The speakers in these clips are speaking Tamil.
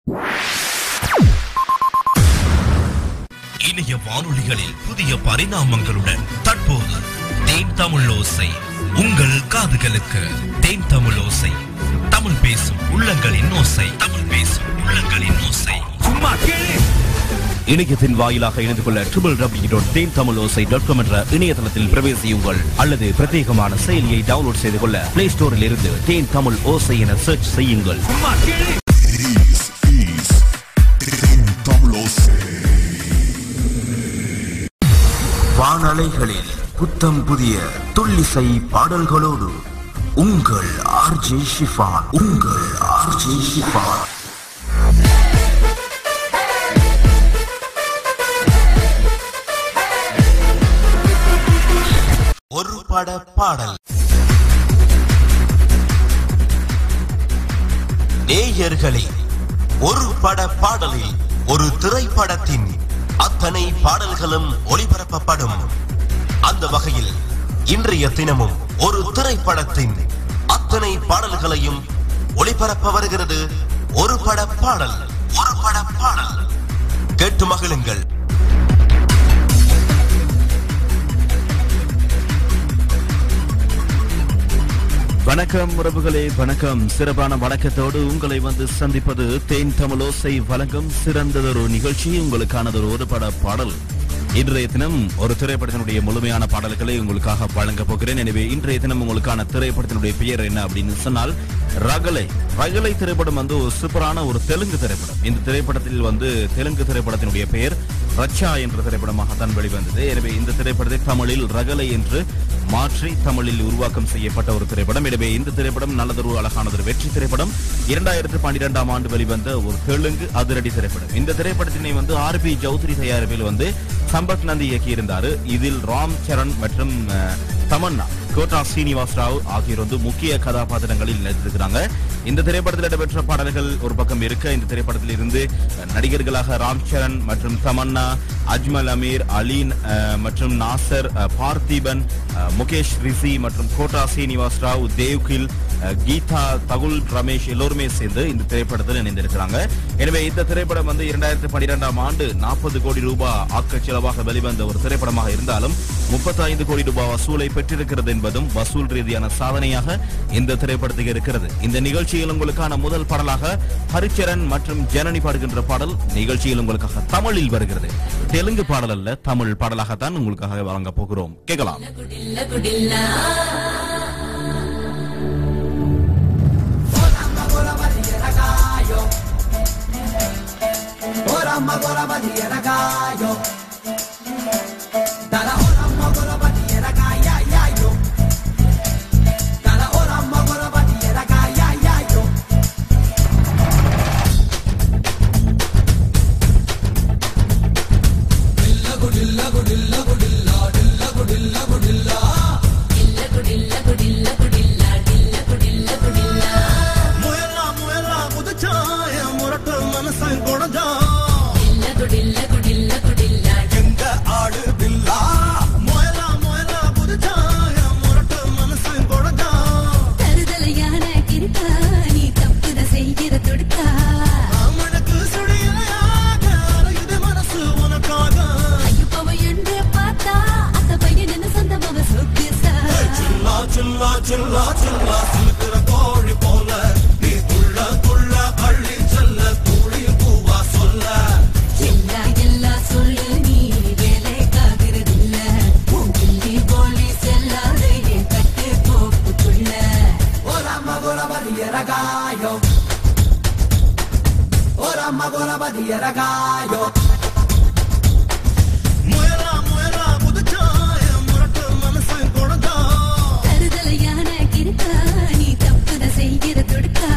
இணைய வானொலிகளில் புதிய பரிணாமங்களுடன் தற்போது தேன் தமிழ் ஓசை உங்கள் காதுகளுக்கு தேன் தமிழ் ஓசை தமிழ் பேசும் உள்ளங்களின் ஓசை தமிழ் பேசும் உள்ளங்களின் ஓசை சும்மா கேளு இணையத்தின் வாயிலாக இணைந்து கொள்ள triple W dot Then Tamil Osai dot com என்ற இணையதளத்தில் பிரவேசியுங்கள் அல்லது பிரத்யேகமான செயலியை டவுன்லோட் செய்து கொள்ள பிளே ஸ்டோரில் இருந்து தேன் தமிழ் ஓசை என சர்ச் செய்யுங்கள் வானலைகளில் புத்தம் புதிய துள்ளிசை பாடல்களோடு உங்கள் ஆர்ஜே ஷிஃபான் உங்கள் ஆர்ஜே ஷிஃபான் ஒரு பட பாடல் நேயர்களே ஒரு பட பாடலில் ஒரு திரைப்படத்தின் அத்தனை பாடல்களும் ஒளிபரப்பப்படும் அந்த வகையில் இன்றைய தினமும் ஒரு திரைப்படத்தின் அத்தனை பாடல்களையும் ஒளிபரப்ப வருகிறது ஒரு பட பாடல் ஒரு பட பாடல் கேட்டு மகிழுங்கள் வணக்கம் உறவுகளே வணக்கம் சிறப்பான வணக்கத்தோடு உங்களை வந்து சந்திப்பது தேன் தமிழோசை வழங்கும் சிறந்ததொரு நிகழ்ச்சி உங்களுக்கானதொரு ஒரு பட பாடல் இன்றைய தினம் ஒரு திரைப்படத்தினுடைய முழுமையான பாடல்களை உங்களுக்காக வழங்க போகிறேன் எனவே இன்றைய தினம் உங்களுக்கான திரைப்படத்தினுடைய பெயர் என்ன அப்படின்னு சொன்னால் ரகலை ரகலை திரைப்படம் வந்து ஒரு சூப்பரான ஒரு தெலுங்கு திரைப்படம் இந்த திரைப்படத்தில் வந்து தெலுங்கு திரைப்படத்தினுடைய பெயர் ரச்சா என்ற திரைப்படமாகத்தான் வெளிவந்தது எனவே இந்த திரைப்படத்தை தமிழில் ரகலை என்று மாற்றி தமிழில் உருவாக்கம் செய்யப்பட்ட ஒரு திரைப்படம் எனவே இந்த திரைப்படம் நல்லதொரு அழகானதொரு வெற்றி திரைப்படம் இரண்டாயிரத்து பன்னிரெண்டாம் ஆண்டு வெளிவந்த ஒரு தெலுங்கு அதிரடி திரைப்படம் இந்த திரைப்படத்தினை வந்து ஆர் பி சௌத்ரி தயாரிப்பில் வந்து சம்பத் நந்தி இயக்கியிருந்தாரு இதில் ராம் சரண் மற்றும் அஹ், தமன்னா கோட்டா சீனிவாஸ் ராவ் ஆகியோர் வந்து முக்கிய கதாபாத்திரங்களில் நடித்திருக்கிறாங்க இந்த திரைப்படத்தில் இடம்பெற்ற பாடல்கள் ஒரு பக்கம் இருக்க இந்த திரைப்படத்தில் இருந்து அஹ், நடிகர்களாக ராம் சரண் மற்றும் தமன்னா அஜ்மல் அமீர் அலீன் அஹ், மற்றும் நாசர் அஹ், பார்த்திபன் அஹ், முகேஷ் ரிஷி மற்றும் கோட்டா சீனிவாஸ் ராவ் தேவ்கில் அஹ், கீதா தகுல் ரமேஷ் எல்லோருமே சேர்ந்து இந்த திரைப்படத்தில் இணைந்திருக்கிறாங்க எனவே இந்த திரைப்படம் வந்து இரண்டாயிரத்தி பன்னிரெண்டாம் ஆண்டு நாற்பது கோடி ரூபாய் ஆக்க செலவாக வெளிவந்த ஒரு திரைப்படமாக இருந்தாலும் 35 கோடி ரூபாய் வசூலை பெற்றிருக்கிறது என்பதும் வசூல் ரீதியான சாதனையாக இந்த திரைப்படத்துக்கு இருக்கிறது இந்த நிகழ்ச்சியில் உங்களுக்கான முதல் பாடலாக ஹரிச்சரன் மற்றும் ஜனனி பாடுகின்ற பாடல் நிகழ்ச்சியில் உங்களுக்காக தமிழில் வருகிறது தெலுங்கு பாடல் அல்ல தமிழ் பாடலாகத்தான் உங்களுக்காக வழங்க போகிறோம் கேட்கலாம் முயலா முயலா முதுச்சாய முரட்டு மனசன் குடஞ்சா எங்க ஆடு பில்லா முயலா முயலா முதுச்சாய முரட்டு மனசன் குடஞ்சா தருதலையான கிறுக்கா, நீ தப்புத செய்கிற துடுக்கா. அவனுக்கு சுடியாக அலையுது மனசு உனக்காக ஐயப்பவ என்று பார்த்தா, அத்த பையனுன்னு சொந்தமாவ சொக்குசா. சில்லா சில்லா சில்லா சில்லா சிலுக்கிற கோழி போல நீ துள்ள துள்ள பள்ளி செல்ல தூளி பூவா சொல்ல எல்லா எல்லா சொல்லு நீ வேலைக்காகிறதில்ல. உன் கிள்ளி போலி செல்லாது என் கட்டு கோப்புக்குள்ள. Ora magora badia ragaio Ora magora badia ragaio முயலா முயலா முதுச்சாய முரட்டு மனசன் குடஞ்சா தருதலையான கிறுக்கா, நீ தப்புத செய்கிற துடுக்கா.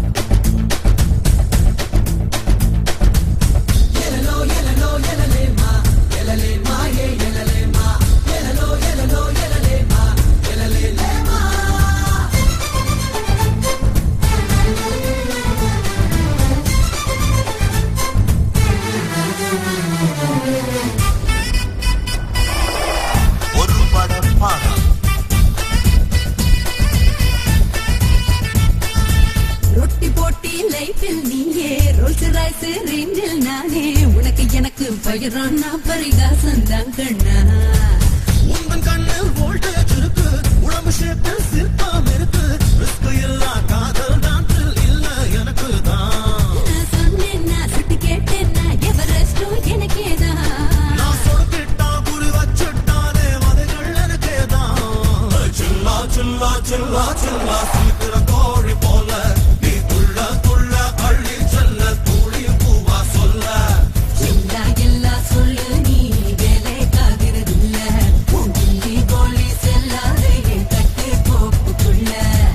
Yellow, yellow, yellow, ரேஞ்சில் நானே உனக்கு எனக்கு பயிரானா பரிகாசம் தான் கண்ணா உந்தன் கண்ணில் வோல்டேஜ் இருக்கு உடம்பு ஷேப்பில் சிற்பம் இருக்கு ரிஸ்க் இல்லா காதல் தான் thrill இல்ல எனக்கு தான் நான் சொன்னேன்னா சுட்டு கேட்டேன்னா எவரெஸ்டும் எனக்கேதான் நான் சொடுக்கிட்டா குறி வச்சுட்டானே வதைகள் எனக்கே தான் சில்லா சில்லா சில்லா சில்லா சிலுக்கிற கோழி போல நீ துள்ள துள்ள அள்ளி செல்ல தூளி பூவா சொல்ல எல்லா எல்லா சொல்லு நீ வேலைக்காகிறதில்ல உன் கிள்ளி கோலி செல்லாத என் கட்டு கோப்புக்குள்ள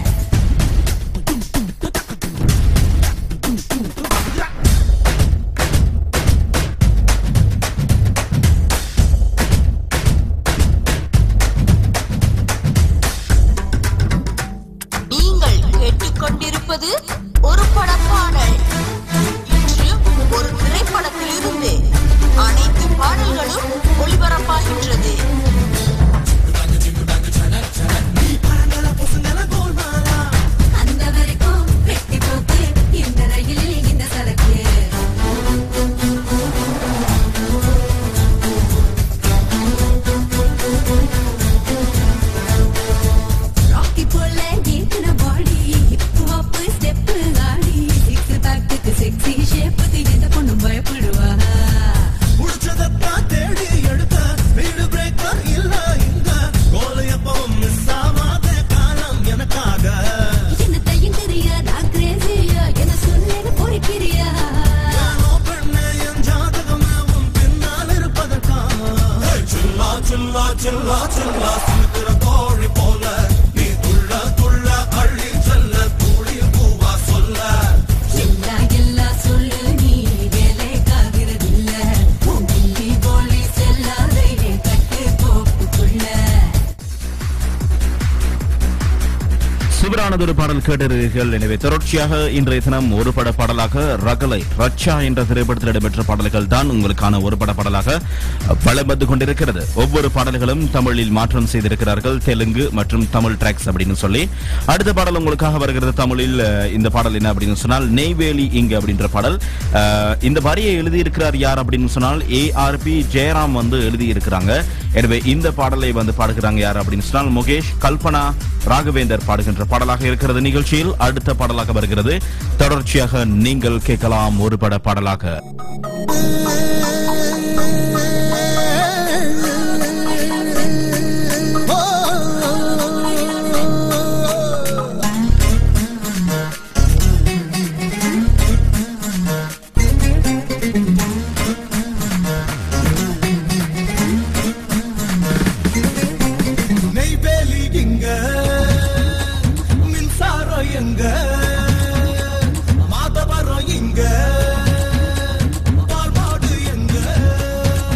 நீங்கள் கேட்டுக்கொண்டிருப்பது ஒரு படப்பாடல் இன்று ஒரு திரைப்படத்திலிருந்து அனைத்து பாடல்களும் ஒளிபரப்பாகின்றது அந்த வரைக்கும் வெட்டி போக்கு இந்த ரயிலில் இந்த சரக்கு ராக்கி போல ஏத்துன பாடி ஹிப் ஹாப் ஸ்டெப் ஆடி சிக்ஸ் பேக்குக்கு செக்ஸி ஷேப்புக்கு எந்த பொண்ணும் பயப்படுவா புடிச்சதத்தான் தேடி எடுத்த வீடு பிரேக்கர் இல்ல இங்க கோல் எப்பவும் மிஸ் ஆகாத காலம் எனக்காக என்ன தயங்குறியா நான் கிரேசியா என்ன சொல்லேன்னு பொறுக்கிறியா ஏனோ பெண்ணே என் ஜாதகமே உன் பின்னால் இருப்பதற்காக சில்லா சில்லா சில்லா சில்லா சிலுக்கிற கோழி போல நீ துள்ள துள்ள அள்ளி செல்ல தூளி பூவா சொல்ல எல்லா எல்லா சொல்லு நீ வேலைக்காகிறதில்ல உன் கிள்ளி கோலி செல்லாத என் கட்டு கோப்புக்குள்ள சுவரானதொரு பாடல் கேட்டிருக்கிறீர்கள் எனவே தொடர்ச்சியாக இன்றைய தினம் ஒரு பட பாடலாக ரகலை ரச்சா என்ற திரைப்படத்தில் இடம்பெற்ற பாடல்கள் தான் உங்களுக்கான ஒரு பட பாடலாக வலம் வந்து கொண்டிருக்கிறது ஒவ்வொரு பாடல்களும் தமிழில் மாற்றம் செய்திருக்கிறார்கள் தெலுங்கு மற்றும் தமிழ் ட்ராக்ஸ் அப்படின்னு சொல்லி அடுத்த பாடல் உங்களுக்காக வருகிறது தமிழில் அஹ், இந்த பாடல் என்ன அப்படின்னு சொன்னால் நெய்வேலி இங்கு அப்படின்ற பாடல் அஹ், இந்த வரியை எழுதியிருக்கிறார் யார் அப்படின்னு சொன்னால் ஏஆர்பி ஜெயராம் வந்து எழுதியிருக்கிறாங்க எனவே இந்த பாடலை வந்து பாடுகிறாங்க யார் அப்படின்னு சொன்னால் முகேஷ் கல்பனா ராகவேந்தர் பாடுகின்ற பாடலாக இருக்கிறது நிகழ்ச்சியில் அடுத்த பாடலாக வருகிறது தொடர்ச்சியாக நீங்கள் கேட்கலாம் ஒரு பட பாடலாக நெய்வேலி இங்க மின்சாரம் எங்க மாதவரம் இங்க பால்பாடு எங்க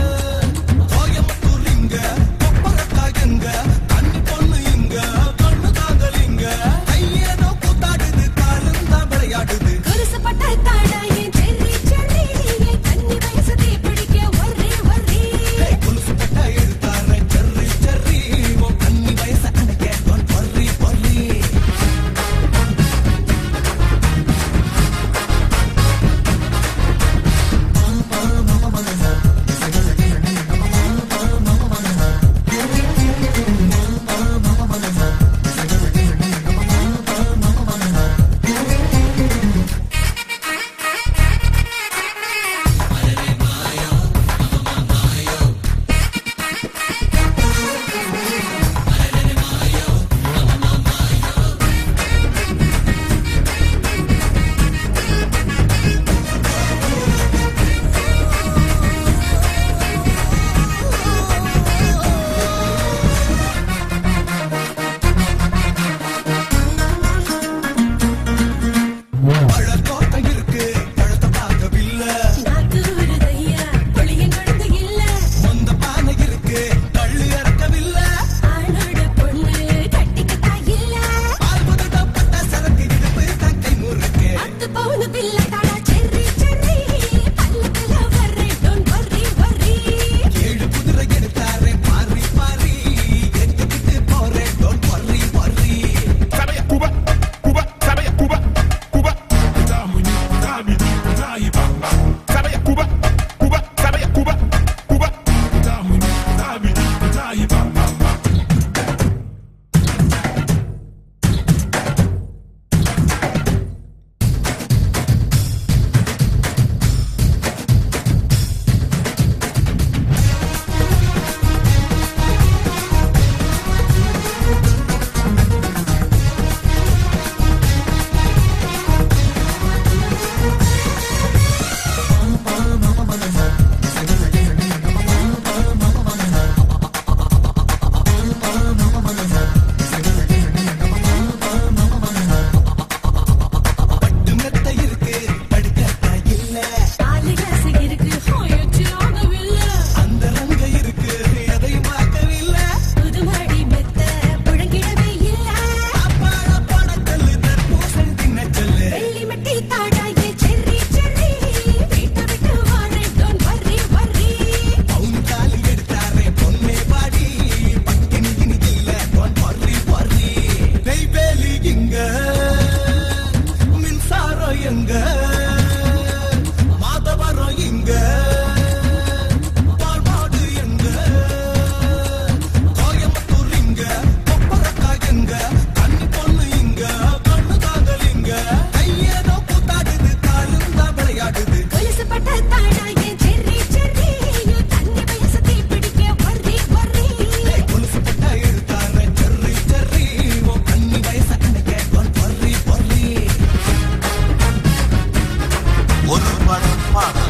பாடல்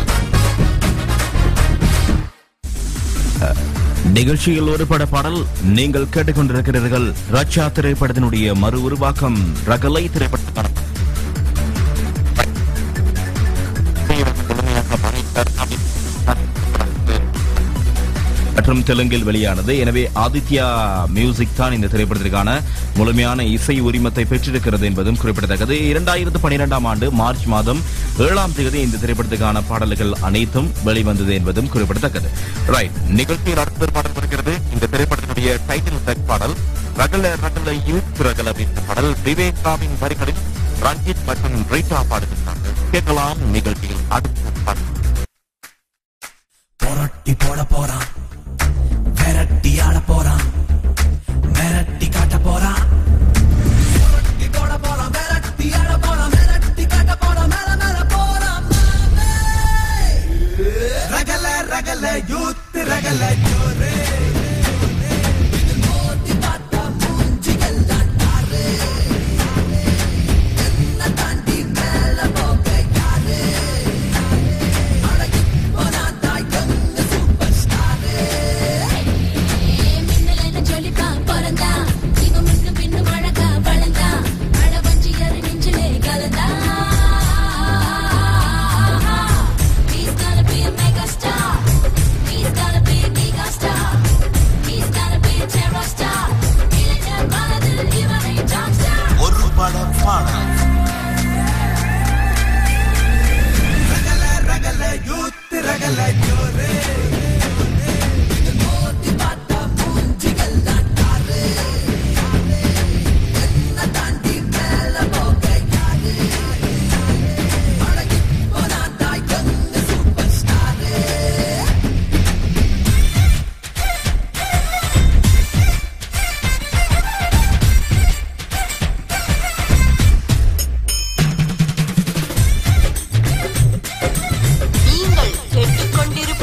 நிகழ்ச்சியில் ஒரு பட பாடல் நீங்கள் கேட்டுக்கொண்டிருக்கிறீர்கள் ரச்சா திரைப்படத்தினுடைய மறு உருவாக்கம் ரகலை திரைப்படத்துக்கான மற்றும் தெலுங்கில் வெளியானது எனவே ஆதித்யா மியூசிக் தான் இந்த திரைப்படத்திற்கான முழுமையான இசை உரிமத்தை பெற்றிருக்கிறது என்பதும் குறிப்பிடத்தக்கது இரண்டாயிரத்து பனிரெண்டாம் ஆண்டு மார்ச் மாதம் ஏழாம் தேதி இந்த திரைப்படத்துக்கான பாடல்கள் அனைத்தும் வெளிவந்தது என்பதும் குறிப்பிடத்தக்கது ரைட் நிகழ்ச்சியில் அடுத்த பாடல் வருகிறது இந்த திரைப்படத்தினுடைய டைட்டில் ட்ராக் பாடல் ரகல ரகல யூத் ரகல என்ற பாடல் விவேகாவின் வரிகளில் ரஞ்சித் மற்றும் ரீட்டா பாடுகின்றார்கள் கேட்கலாம் நிகழ்ச்சியில் அடுத்த பாடல் புரட்டி போட போறான் விரட்டி ஆட போறான் மிரட்டி காட்ட போறான் புரட்டி போட போறான் விரட்டி ஆட போறான் மிரட்டி காட்ட போறான் மேல மேல போறான் ரகல ரகல யூத் ரகல ஜோரே இது மோதி பார்த்தா மூஞ்சிகள்லாம் டாரு. என்ன தாண்டி மேல போக யாரு மின்னலென ஜொலிப்பா பிறந்தா இவனுக்கு பின்னு அழகா வளர்ந்தா அழவஞ்சியர் நெஞ்சிலே கலந்தா He's gonna be a mega star. He's gonna be a giga star. He's gonna be a terror star. இளைஞர் மனதில் இவனை top star. ஒரு பட பாடல் ரகல ரகல யூத் ரகல ஜோரே இது மோதி பார்த்தா மூஞ்சிகள்லாம் டாரு. என்ன தாண்டி மேல போக யாரு? அட இப்போ நான் தான் young superstar. நீங்கள் கேட்டுக்கொண்டிருப்பது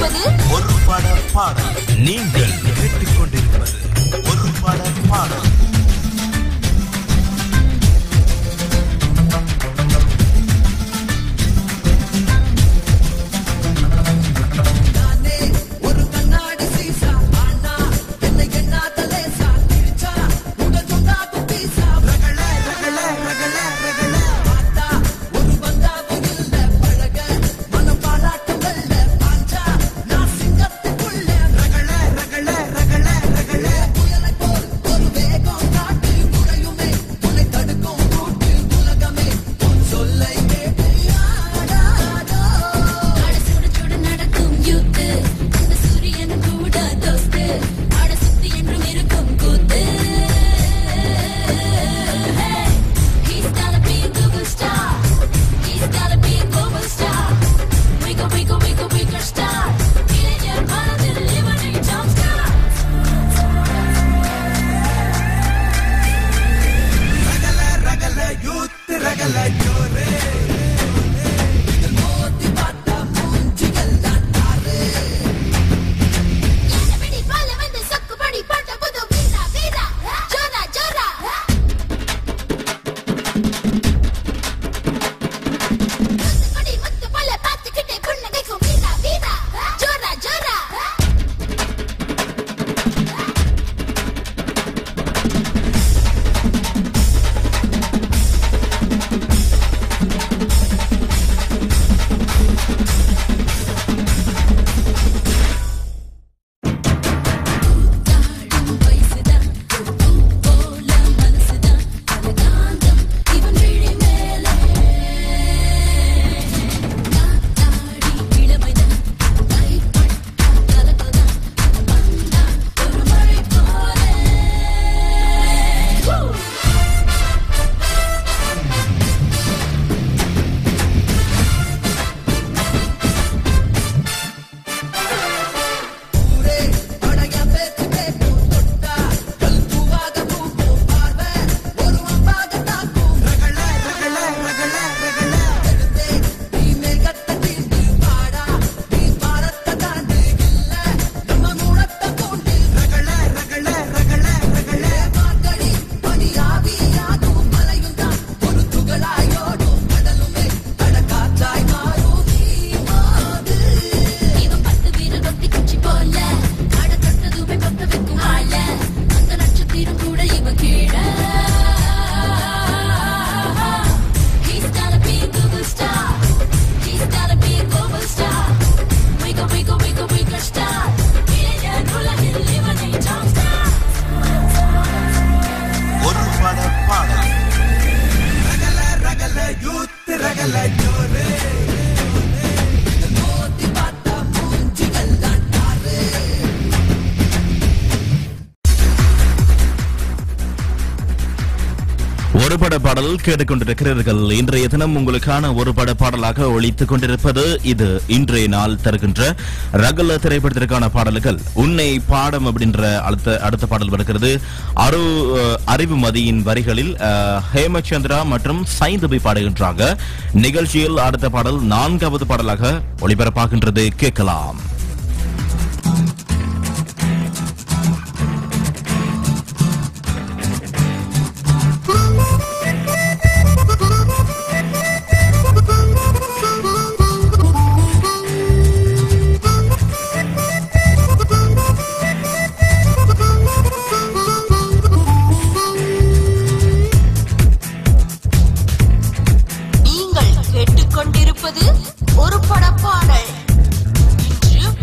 ஒரு பட பாடல் கேட்டுக்கொண்டிருக்கிறீர்கள் இன்றைய தினம் உங்களுக்கான ஒரு பட பாடலாக ஒழித்துக் கொண்டிருப்பது இது இன்றைய நாள் தருகின்ற ரகல திரைப்படத்திற்கான பாடல்கள் உன்னை பாடம் அப்படின்ற அடுத்த அடுத்த பாடல் வருகிறது அரு அஹ், அறிவுமதியின் வரிகளில் அஹ், ஹேமச்சந்திரா மற்றும் சைந்தபி பாடுகின்றாங்க நிகழ்ச்சியில் அடுத்த பாடல் நான்காவது பாடலாக ஒளிபரப்பாகின்றது கேட்கலாம் நீங்கள் கேட்டுக்கொண்டிருப்பது ஒரு படப்பாடல் இன்று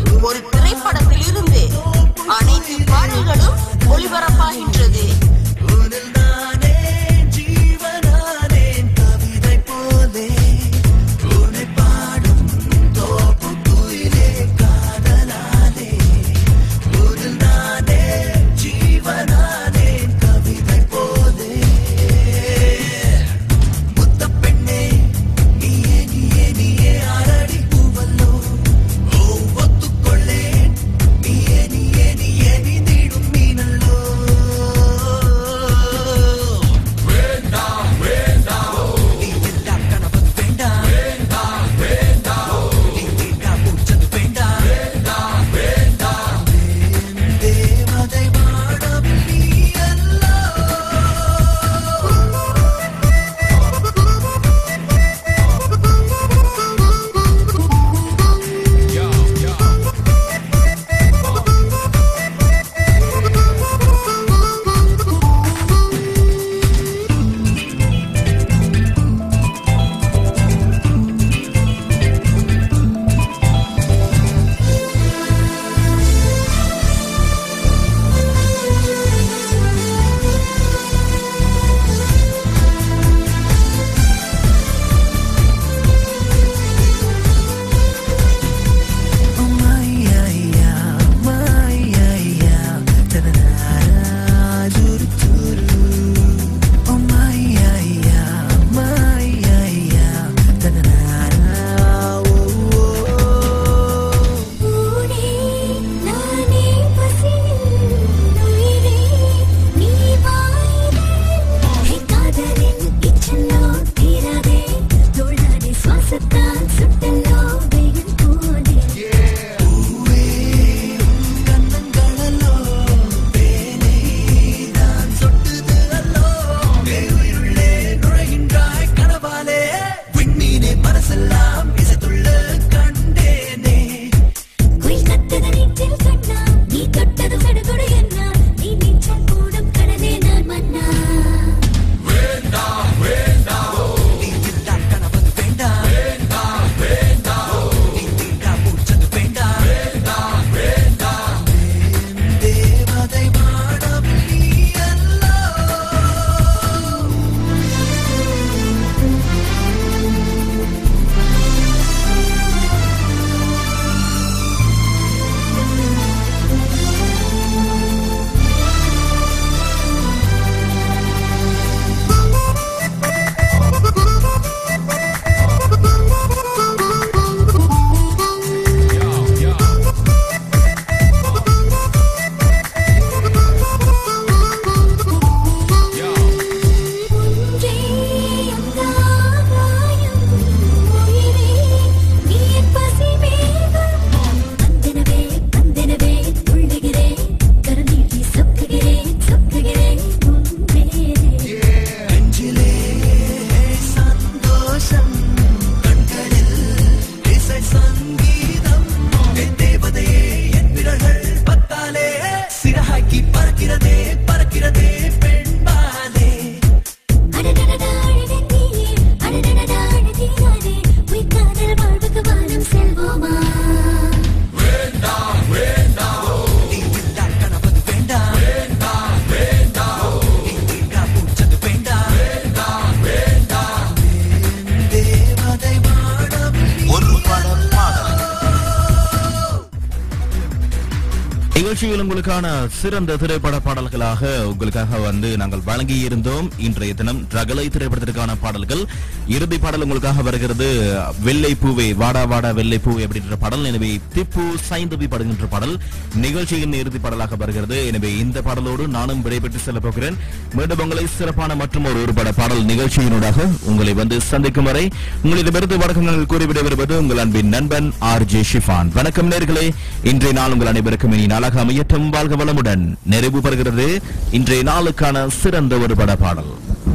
நிகழ்ச்சியில் உங்களுக்கான சிறந்த திரைப்பட பாடல்களாக உங்களுக்காக வந்து நாங்கள் வழங்கி இருந்தோம் இன்றைய தினம் ரகலை திரைப்படத்திற்கான பாடல்கள் இறுதி பாடல் உங்களுக்காக வருகிறது வெள்ளை பூவே வாடா வாடா வெள்ளை பூவே அப்படின்ற பாடல் எனவே திப்பு சைந்தவி படுகின்ற பாடல் நிகழ்ச்சியின் இறுதி பாடலாக வருகிறது எனவே இந்த பாடலோடு நானும் விடைபெற்று செல்ல போகிறேன் மீண்டும் உங்களை சிறப்பான மற்றும் ஒரு ஒருபட பாடல் நிகழ்ச்சியினூடாக உங்களை வந்து சந்திக்கும் வரை உங்களிடமிருந்து வணக்கங்கள் கூறி விடைபெறுவது உங்கள் அன்பின் நண்பன் ஆர் ஜே ஷிஃபான் வணக்கம் நேர்களே இன்றைய நாள் உங்கள் அனைவருக்கும் இனி நாளாக அமையட்டும் வாழ்க வளமுடன் நிறைவு பெறுகிறது இன்றைய நாளுக்கான சிறந்த ஒரு பட பாடல்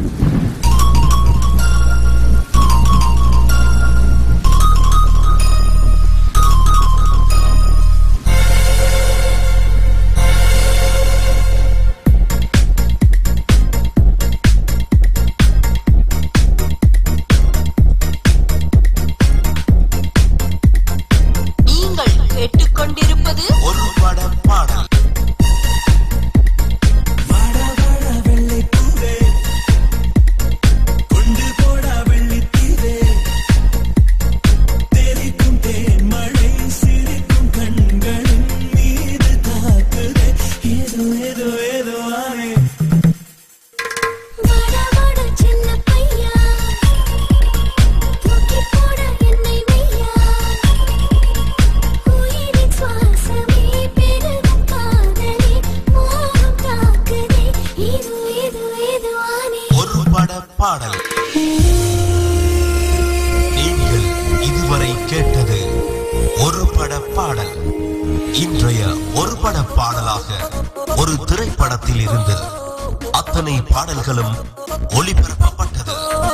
நீங்கள் கேட்டுக்கொண்டிருப்பது ஒரு பட பாடல் கொண்டு போடா வெள்ளித்தீவே தெரிக்கும் தேன் மழை சிரிக்கும் கண்களின் மீது தாக்குதே ஏதோ ஏதோ ஏதோ ஆனே வாடா வாடா சின்ன பையா தூக்கி போட என்னை மெய்யா உயிரின் சுவாசமே பெருகும் காதலே மோகம் தாக்குதே இது இது இது ஆனே ஒரு பட பாடல் நீங்கள் இதுவரை கேட்டது ஒரு பட பாடல் இன்றைய ஒரு பட பாடலாக ஒரு திரைப்படத்தில் இருந்து அத்தனை பாடல்களும் ஒளிபரப்பப்பட்டது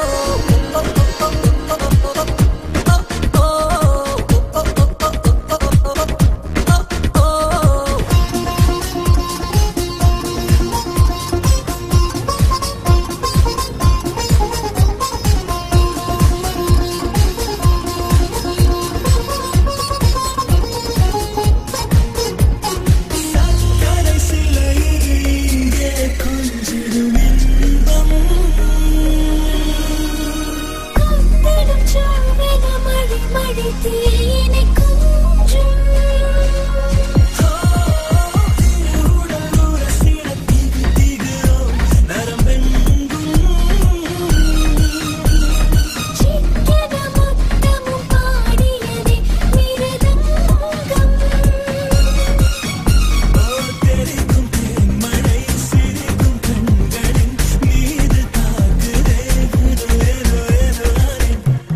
சக்கரை சிலை இங்கே கொஞ்சிடும் இன்பம் கொத்திடும் சோவென மழை மழை தேனை கொஞ்சும் உடலுற சில திகு திகுரோ நரம்பெங்கும் சிக்கன முத்தமும் பாடியதே மிருதங்கம் தெரிக்கும் தேன் மழை சிரிக்கும் கண்களின் மீது தாக்குதே ஏதோ ஏதோ ஏதோ ஆனே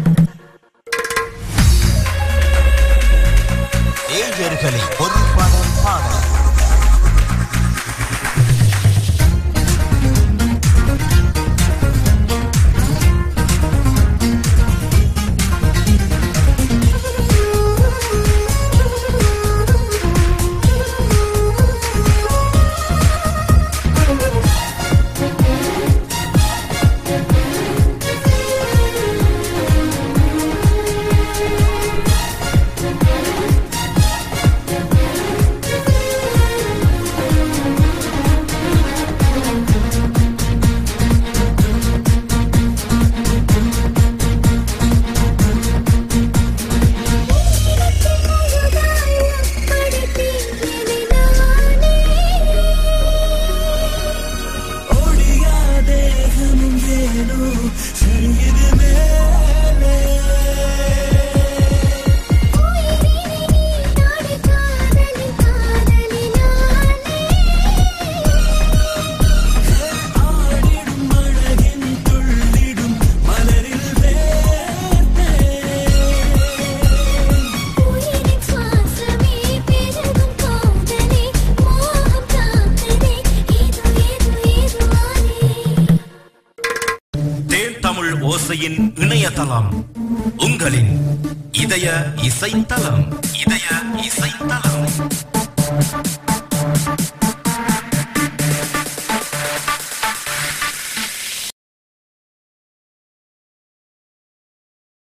ஏஜர்களே ஒரு பட பாடல் ஓடியா தேகமும் ஏனோ சரியுது மேலே ஆடிடும் அழகின் துள்ளிடும் மலரில் வேர்த்தே தேன் தமிழ் ஓசையின் இணையதளம் உங்களின் இதய இசைத்தலம் இதய இசைத்தலம்